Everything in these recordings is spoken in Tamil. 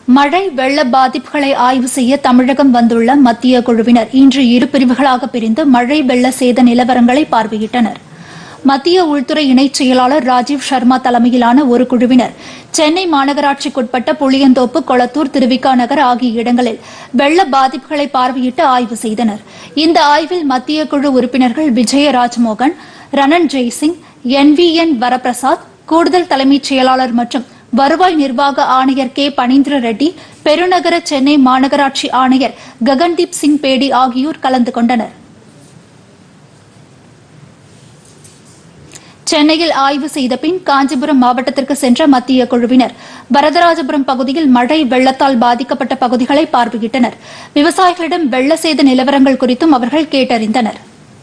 மழை வெள்ள பாதிப்புகளை ஆய்வு செய்ய தமிழகம் வந்துள்ள மத்திய குழுவினர் இன்று இரு பிரிவுகளாக பிரிந்து மழை வெள்ள சேத நிலவரங்களை பார்வையிட்டனர் மத்திய உள்துறை இணைச் செயலாளர் ராஜீவ் சர்மா தலைமையிலான ஒரு குழுவினர் சென்னை மாநகராட்சிக்குட்பட்ட புளியந்தோப்பு கொளத்தூர் திருவிக்கா நகர் ஆகிய இடங்களில் வெள்ள பாதிப்புகளை பார்வையிட்டு ஆய்வு செய்தனர் இந்த ஆய்வில் மத்திய குழு உறுப்பினர்கள் Vijaya Rajmohan Ranan Jaisingh N V N Varaprasad கூடுதல் தலைமைச் செயலாளர் மற்றும் வருவாய் நிர்வாக ஆணையர் கே பனீந்திர ரெட்டி பெருநகர சென்னை மாநகராட்சி ஆணையர் ககன்தீப் சிங் பேடி ஆகியோர் கலந்து கொண்டனர் சென்னையில் ஆய்வு செய்த பின் காஞ்சிபுரம் மாவட்டத்திற்கு சென்ற மத்திய குழுவினர் வரதராஜபுரம் பகுதியில் மழை வெள்ளத்தால் பாதிக்கப்பட்ட பகுதிகளை பார்வையிட்டனர் விவசாயிகளிடம் வெள்ள சேத நிலவரங்கள் குறித்தும் அவர்கள் கேட்டறிந்தனர்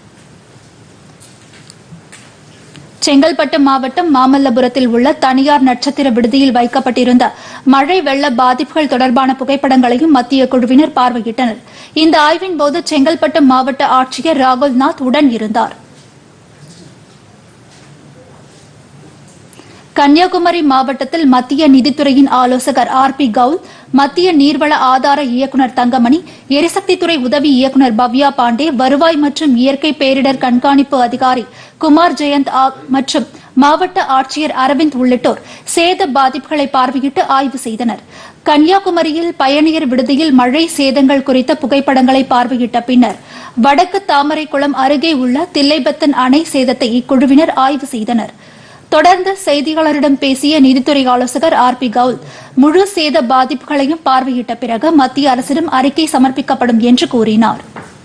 செங்கல்பட்டு மாவட்டம் மாமல்லபுரத்தில் உள்ள தனியார் நட்சத்திர விடுதியில் வைக்கப்பட்டிருந்த மழை வெள்ள பாதிப்புகள் தொடர்பான புகைப்படங்களையும் மத்திய குழுவினர் பார்வையிட்டனர் இந்த ஆய்வின் போது செங்கல்பட்டு மாவட்ட ஆட்சியர் ராகுல்நாத் உடன் இருந்தார் கன்னியாகுமரி மாவட்டத்தில் மத்திய நிதித்துறையின் ஆலோசகர் ஆர் பி கவுல் மத்திய நீர்வள ஆதார இயக்குநர் தங்கமணி எரிசக்தித்துறை உதவி இயக்குநர் பவ்யா பாண்டே வருவாய் மற்றும் இயற்கை பேரிடர் கண்காணிப்பு அதிகாரி குமார் ஜெயந்த் ஆ- மற்றும் மாவட்ட ஆட்சியர் அரவிந்த் உள்ளிட்டோர் சேத பாதிப்புகளை பார்வையிட்டு ஆய்வு செய்தனர் கன்னியாகுமரியில் பயணியர் விடுதியில் மழை சேதங்கள் குறித்த புகைப்படங்களை பார்வையிட்ட பின்னர் வடக்கு தாமரைக்குளம் அருகே உள்ள தில்லைபத்தன் அணை சேதத்தை இக்குழுவினர் ஆய்வு செய்தனர் தொடர்ந்து செய்தியாளரிடம் பேசிய நிதித்துறை ஆலோசகர் ஆர் பி கவுல் முழு சேத பாதிப்புகளையும் பார்வையிட்ட பிறகு மத்திய அரசிடம் அறிக்கை சமர்ப்பிக்கப்படும் என்று கூறினார்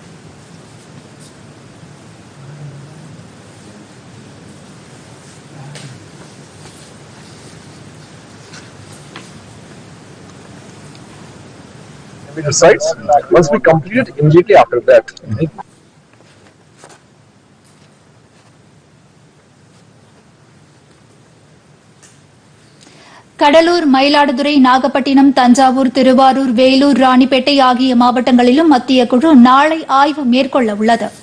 the sites must be completed immediately after that. Cuddalore Mayiladuthurai Nagapattinam Thanjavur Thiruvarur Vellore Ranipet ஆகிய மாவட்டங்களிலும் மத்திய குழு நாளை ஆய்வு மேற்கொள்ள உள்ளது